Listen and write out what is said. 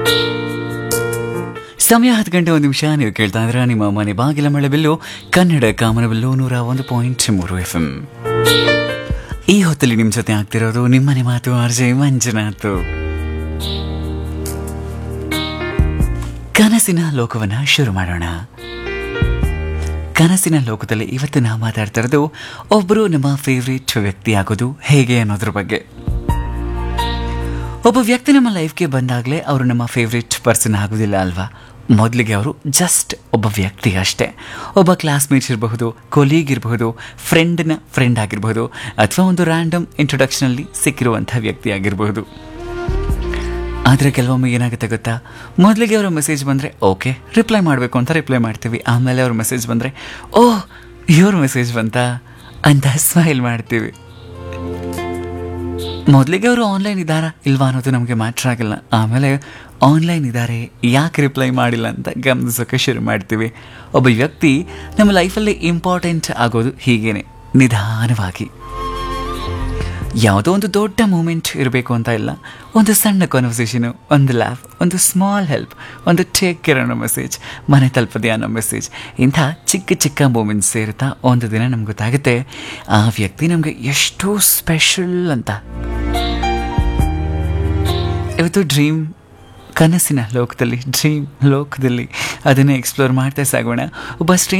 ಸಮಯ ಹತ್ತು ಗಂಟೆ ಒಂದು ನಿಮಿಷ ನೀವು ಕೇಳ್ತಾ ಇದ್ರೆ ನಿಮ್ಮ ಮನೆ ಬಾಗಿಲ ಮಳೆ ಬಿಲ್ಲು ಕನ್ನಡ ಕಾಮನ ಬಿಲ್ಲು ನೂರ ಒಂದು ಪಾಯಿಂಟ್ ಮೂರು ಎಫ್ ಎಂ ಈ ಹೊತ್ತಲ್ಲಿ ನಿಮ್ಮ ಜೊತೆ ಆಗ್ತಿರೋದು ನಿಮ್ಮನೆ ಮಾತು ಆರ್ಜೆ ಮಂಜುನಾಥ್ ಕನಸಿನ ಲೋಕವನ್ನ ಶುರು ಮಾಡೋಣ ಕನಸಿನ ಲೋಕದಲ್ಲಿ ಇವತ್ತು ನಾವು ಮಾತಾಡ್ತಾ ಇರೋದು ಒಬ್ಬರು ನಮ್ಮ ಫೇವ್ರೇಟ್ ವ್ಯಕ್ತಿ ಆಗೋದು ಹೇಗೆ ಅನ್ನೋದ್ರ ಬಗ್ಗೆ ಒಬ್ಬ ವ್ಯಕ್ತಿ ನಮ್ಮ ಲೈಫ್ಗೆ ಬಂದಾಗಲೇ ಅವರು ನಮ್ಮ ಫೇವ್ರೇಟ್ ಪರ್ಸನ್ ಆಗೋದಿಲ್ಲ ಅಲ್ವಾ ಮೊದಲಿಗೆ ಅವರು ಜಸ್ಟ್ ಒಬ್ಬ ವ್ಯಕ್ತಿ ಅಷ್ಟೇ ಒಬ್ಬ ಕ್ಲಾಸ್ಮೇಟ್ಸ್ ಇರಬಹುದು ಕೊಲೀಗ್ ಇರಬಹುದು ಫ್ರೆಂಡ್ನ ಫ್ರೆಂಡ್ ಆಗಿರಬಹುದು ಅಥವಾ ಒಂದು ರ್ಯಾಂಡಮ್ ಇಂಟ್ರೊಡಕ್ಷನಲ್ಲಿ ಸಿಕ್ಕಿರುವಂಥ ವ್ಯಕ್ತಿ ಆಗಿರಬಹುದು ಆದರೆ ಕೆಲವೊಮ್ಮೆ ಏನಾಗುತ್ತೆ ಗೊತ್ತಾ ಮೊದಲಿಗೆ ಅವರ ಮೆಸೇಜ್ ಬಂದರೆ ಓಕೆ ರಿಪ್ಲೈ ಮಾಡಬೇಕು ಅಂತ ರಿಪ್ಲೈ ಮಾಡ್ತೀವಿ ಆಮೇಲೆ ಅವ್ರ ಮೆಸೇಜ್ ಬಂದರೆ ಓಹ್ ಇವ್ರ ಮೆಸೇಜ್ ಬಂತಾ ಅಂತ ಸ್ಮೈಲ್ ಮಾಡ್ತೀವಿ ಮೊದಲಿಗೆ ಅವರು ಆನ್ಲೈನ್ ಇದ್ದಾರಾ ಇಲ್ವಾ ಅನ್ನೋದು ನಮಗೆ ಮ್ಯಾಟ್ರ್ ಆಗಿಲ್ಲ ಆಮೇಲೆ ಆನ್ಲೈನ್ ಇದ್ದಾರೆ ಯಾಕೆ ರಿಪ್ಲೈ ಮಾಡಿಲ್ಲ ಅಂತ ಗಮನಿಸೋಕೆ ಶುರು ಮಾಡ್ತೀವಿ ಒಬ್ಬ ವ್ಯಕ್ತಿ ನಮ್ಮ ಲೈಫಲ್ಲಿ ಇಂಪಾರ್ಟೆಂಟ್ ಆಗೋದು ಹೀಗೇನೆ ನಿಧಾನವಾಗಿ ಯಾವುದೋ ಒಂದು ದೊಡ್ಡ ಮೂಮೆಂಟ್ ಇರಬೇಕು ಅಂತ ಇಲ್ಲ ಒಂದು ಸಣ್ಣ ಕಾನ್ವರ್ಸೇಷನು ಒಂದು ಲ್ಯಾಫ್ ಒಂದು ಸ್ಮಾಲ್ ಹೆಲ್ಪ್ ಒಂದು ಟೇಕ್ ಕೇರ್ ಅನ್ನೋ ಮೆಸೇಜ್ ಮನೆ ತಲುಪದೆ ಅನ್ನೋ ಮೆಸೇಜ್ ಇಂಥ ಚಿಕ್ಕ ಚಿಕ್ಕ ಮೂಮೆಂಟ್ಸ್ ಸೇರುತ್ತಾ ಒಂದು ದಿನ ನಮ್ಗೆ ಗೊತ್ತಾಗುತ್ತೆ ಆ ವ್ಯಕ್ತಿ ನಮಗೆ ಎಷ್ಟು ಸ್ಪೆಷಲ್ ಅಂತ ಇವತ್ತು ಡ್ರೀಮ್ ಕನಸಿನ ಲೋಕದಲ್ಲಿ ಡ್ರೀಮ್ ಲೋಕದಲ್ಲಿ ಅದನ್ನೇ ಎಕ್ಸ್ಪ್ಲೋರ್ ಮಾಡ್ತಾ ಸಾಗೋಣ ಒಬ್ಬ ಸ್ಟ್ರೇ